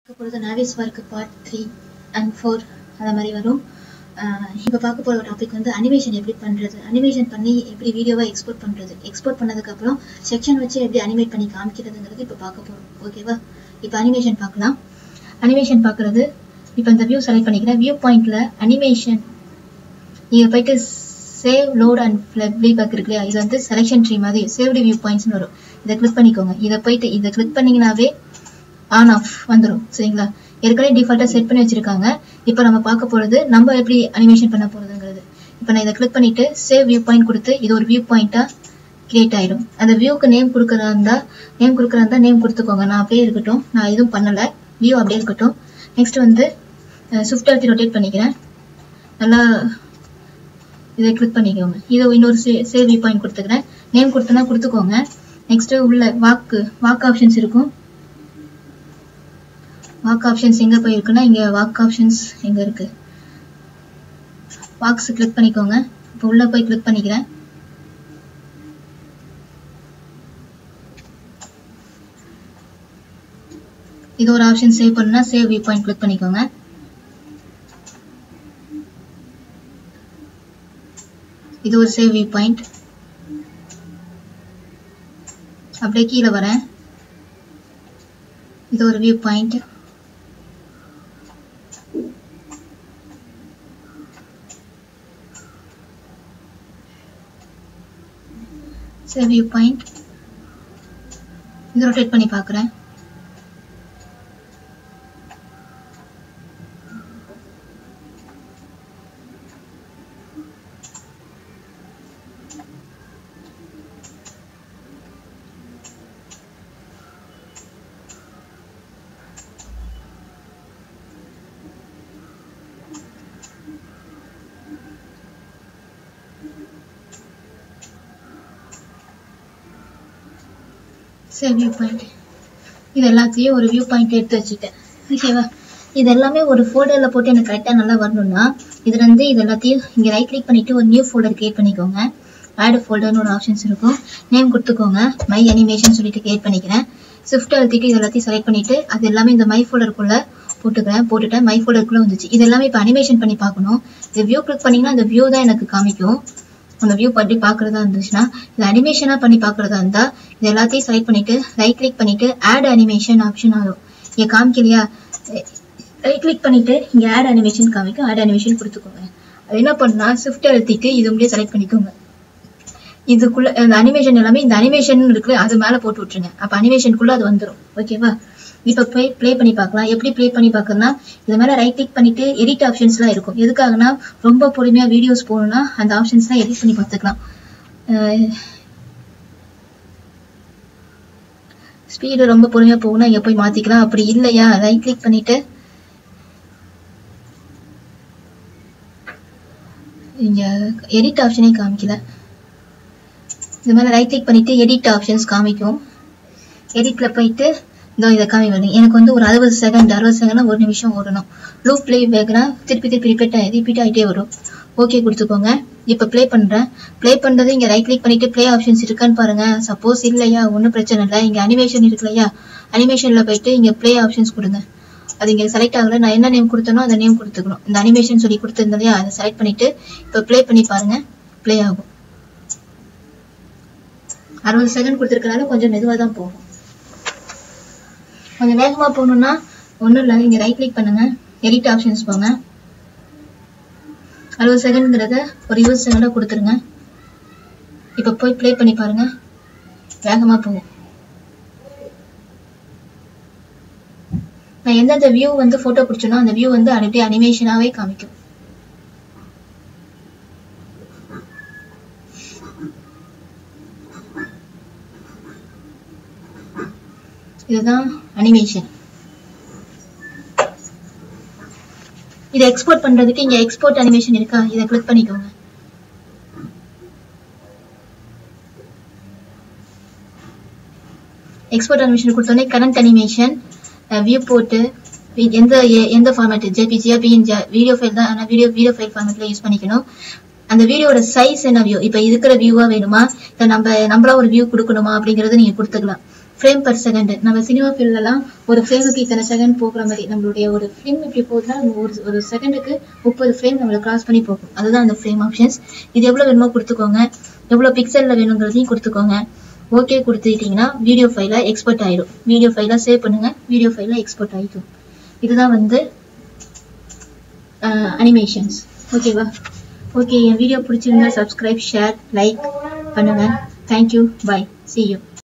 இப்பொழுது Navisworks part three and four அந்த மாதிரி வரும் இப்போ பார்க்க போகிற டாபிக் வந்து அனிமேஷன் எப்படி பண்ணுறது அனிமேஷன் பண்ணி எப்படி வீடியோவை எக்ஸ்போர்ட் பண்ணுறது எக்ஸ்போர்ட் பண்ணதுக்கப்புறம் செக்ஷன் வச்சு எப்படி அனிமேட் பண்ணி காமிக்கிறதுங்கிறது இப்போ பார்க்க போகிறோம் ஓகேவா இப்போ அனிமேஷன் பார்க்கலாம் அனிமேஷன் பார்க்குறது இப்போ இந்த வியூ செலக்ட் பண்ணிக்கிறேன் வியூ பாயிண்டில் அனிமேஷன் நீங்கள் போயிட்டு சேவ் லோட் அண்ட் ப்ளேபேக் இருக்கு இல்லையா இது வந்து செலெக்ஷன் ட்ரீ மாதிரி சேவ்டு வியூ பாயிண்ட்ஸ்னு வரும் இதை கிளிக் பண்ணிக்கோங்க இதை போயிட்டு இதை கிளிக் பண்ணிங்கனாவே ஆன் ஆஃப் வந்துடும் சரிங்களா ஏற்கனவே டிஃபால்ட்டாக செட் பண்ணி வச்சிருக்காங்க இப்போ நம்ம பார்க்க போகிறது நம்ம எப்படி அனிமேஷன் பண்ண போகிறதுங்கிறது இப்போ நான் இதை கிளிக் பண்ணிட்டு சேவ் வியூ பாயிண்ட் கொடுத்து இது ஒரு வியூ பாயிண்ட்டாக கிரியேட் ஆகிடும் அந்த வியூக்கு நேம் கொடுக்குறதா இருந்தால் நேம் கொடுக்குறதா இருந்தால் நேம் கொடுத்துக்கோங்க நான் அப்படியே இருக்கட்டும் நான் எதுவும் பண்ணலை வியூ அப்படியே இருக்கட்டும் நெக்ஸ்ட் வந்து ஸ்விஃப்ட் அழுத்தி ரொட்டேட் பண்ணிக்கிறேன் நல்லா இதை கிளிக் பண்ணிக்கோங்க இதை இன்னொரு சே சேவ் வியூ பாயிண்ட் கொடுத்துக்கிறேன் நேம் கொடுத்தனா கொடுத்துக்கோங்க நெக்ஸ்ட்டு உள்ள வாக்கு வாக்கு ஆப்ஷன்ஸ் இருக்கும் வாக் ஆப்ஷன்ஸ் எங்கே போயிருக்குன்னா இங்கே வாக் ஆப்ஷன்ஸ் எங்கே இருக்குது வாக்ஸ் கிளிக் பண்ணிக்கோங்க இப்போ உள்ளே போய் கிளிக் பண்ணிக்கிறேன் இது ஒரு ஆப்ஷன் சேவ் பண்ணுனா சேவ் வியூ பாயிண்ட் கிளிக் பண்ணிக்கோங்க இது ஒரு சேவ் வியூ பாயிண்ட் அப்படியே கீழே வரேன் இது ஒரு view point save view point இது ரொட்டேட் பண்ணி பார்க்குறேன் சரி வியூ பாயிண்ட் இது எல்லாத்தையும் ஒரு வியூ பாயிண்ட் எடுத்து வச்சுட்டேன் ஓகேவா இது எல்லாமே ஒரு ஃபோல்டரில் போட்டு எனக்கு கரெக்டாக நல்லா வரணும்னா இதுல இருந்து இது எல்லாத்தையும் இங்கே ரைட் கிளிக் பண்ணிட்டு ஒரு நியூ ஃபோல்டர் கிரியேட் பண்ணிக்கோங்க ஆட் ஃபோல்டர்னு ஒரு ஆப்ஷன்ஸ் இருக்கும் நேம் கொடுத்துக்கோங்க மை அனிமேஷன் சொல்லிட்டு கிரியேட் பண்ணிக்கிறேன் ஸ்விஃப்ட் அழுத்திட்டு இது எல்லாத்தையும் செலக்ட் பண்ணிட்டு அது எல்லாமே இந்த மை ஃபோல்டருக்குள்ள போட்டுக்கிறேன் போட்டுட்டேன் மை ஃபோல்டருக்குள்ள வந்துச்சு இது எல்லாமே இப்போ அனிமேஷன் பண்ணி பார்க்கணும் இந்த வியூ கிளிக் பண்ணீங்கன்னா அந்த வியூ தான் எனக்கு காமிக்கும் அந்த வியூ பண்ணி பார்க்குறதா இருந்துச்சுன்னா இது அனிமேஷனாக பண்ணி பார்க்குறதா இருந்தால் இது எல்லாத்தையும் செலக்ட் பண்ணிட்டு ரைட் கிளிக் பண்ணிட்டு ஆட் அனிமேஷன் ஆப்ஷன் ஆகும் இங்கே காமிக்கலையா ரைட் கிளிக் பண்ணிட்டு இங்கே ஆட் அனிமேஷன் காமிக்கும் ஆட் அனிமேஷன் கொடுத்துக்கோங்க அது என்ன பண்ணா ஷிஃப்ட் அழுத்திட்டு இது உள்ளே செலக்ட் பண்ணிக்கோங்க இதுக்குள்ள அந்த அனிமேஷன் எல்லாமே இந்த அனிமேஷன் இருக்குல்ல அது மேலே போட்டு விட்டுருங்க அப்போ அனிமேஷனுக்குள்ள அது வந்துடும் ஓகேவா இப்போ போய் ப்ளே பண்ணி பார்க்கலாம் எப்படி ப்ளே பண்ணி பார்க்கறதுனா இது மேலே ரைட் கிளிக் பண்ணிட்டு எடிட் ஆப்ஷன்ஸ்லாம் இருக்கும் எதுக்காகனா ரொம்ப பொறுமையாக வீடியோஸ் போகணும்னா அந்த ஆப்ஷன்ஸ்லாம் எடிட் பண்ணி பார்த்துக்கலாம் ஸ்பீடு ரொம்ப பொறுமையாக போகணும் இங்கே போய் மாற்றிக்கலாம் அப்படி இல்லையா ரைட் கிளிக் பண்ணிட்டு இங்கே எடிட் ஆப்ஷனே காமிக்கல இது மேலே ரைட் கிளிக் பண்ணிட்டு எடிட் ஆப்ஷன்ஸ் காமிக்கும் எடிட்டில் போயிட்டு இதோ இதை காமி வருது எனக்கு வந்து ஒரு அறுபது செகண்ட் அறுபது செகண்ட் ஒரு நிமிஷம் ஓடணும் லூப் ப்ளே பேக்னா திருப்பி திருப்பி ரிப்பீட் ரிப்பீட் ஆகிட்டே வரும் ஓகே கொடுத்துக்கோங்க இப்போ ப்ளே பண்ணுறேன் ப்ளே பண்ணுறது இங்கே ரைட் கிளிக் பண்ணிட்டு ப்ளே ஆப்ஷன்ஸ் இருக்கான்னு பாருங்க சப்போஸ் இல்லையா ஒன்றும் பிரச்சனை இல்லை இங்கே அனிமேஷன் இருக்கு இல்லையா அனிமேஷனில் போயிட்டு இங்கே ப்ளே ஆப்ஷன்ஸ் கொடுங்க அது இங்கே செலக்ட் ஆகல நான் என்ன நேம் கொடுத்தனோ அந்த நேம் கொடுத்துக்கணும் இந்த அனிமேஷன் சொல்லி கொடுத்துருந்தேன் இல்லையா அதை செலக்ட் பண்ணிட்டு இப்போ ப்ளே பண்ணி பாருங்க ப்ளே ஆகும் அறுபது செகண்ட் கொடுத்துருக்கனால கொஞ்சம் மெதுவாக தான் போகும் கொஞ்சம் வேகமாக போகணுன்னா ஒன்றும் இல்லை இங்கே ரைட் கிளிக் பண்ணுங்க எடிட் ஆப்ஷன்ஸ் போங்க அறுபது செகண்ட்ங்கிறத ஒரு இருபது செகண்டாக கொடுத்துருங்க இப்போ போய் ப்ளே பண்ணி பாருங்க வேகமாக போகும் நான் எந்தெந்த வியூ வந்து ஃபோட்டோ பிடிச்சனோ அந்த வியூ வந்து அப்படியே அனிமேஷனாகவே காமிக்கும் இதுதான் அனிமேஷன் இதை எக்ஸ்போர்ட் பண்றதுக்கு இங்க எக்ஸ்போர்ட் அனிமேஷன் இருக்கா இதை கிளிக் பண்ணிக்கோங்க எக்ஸ்போர்ட் அனிமேஷன் கொடுத்தோடனே கரண்ட் அனிமேஷன் வியூ போட்டு எந்த எந்த ஃபார்மேட் ஜேபிஜியா பிஎன்ஜியா வீடியோ ஃபைல் தான் ஆனால் வீடியோ வீடியோ ஃபைல் ஃபார்மேட்ல யூஸ் பண்ணிக்கணும் அந்த வீடியோட சைஸ் என்ன வியூ இப்போ இருக்கிற வியூவா வேணுமா இல்லை நம்ம நம்மளா ஒரு வியூ கொடுக்கணுமா அப்படிங்கறத நீங்க கொடுத்துக்கலாம் ஃப்ரேம் பர் செகண்ட் நம்ம சினிமா ஃபீல்ட்லலாம் ஒரு ஃப்ரேமுக்கு இத்தனை செகண்ட் போகிற மாதிரி நம்மளுடைய ஒரு ஃபிலிம் இப்படி போகுதுன்னா ஒரு ஒரு செகண்டுக்கு முப்பது ஃப்ரேம் நம்மளை கிராஸ் பண்ணி போகும் அதுதான் அந்த ஃப்ரேம் ஆப்ஷன்ஸ் இது எவ்வளோ வேணுமோ கொடுத்துக்கோங்க எவ்வளோ பிக்சலில் வேணுங்கிறதையும் கொடுத்துக்கோங்க ஓகே கொடுத்துக்கிட்டிங்கன்னா வீடியோ ஃபைலாக எக்ஸ்போர்ட் ஆயிடும் வீடியோ ஃபைலாக சேவ் பண்ணுங்க வீடியோ ஃபைலாக எக்ஸ்போர்ட் ஆகிக்கும் இதுதான் வந்து அனிமேஷன்ஸ் ஓகேவா ஓகே என் வீடியோ பிடிச்சிருந்தா சப்ஸ்கிரைப் ஷேர் லைக் பண்ணுங்க தேங்க்யூ பை see you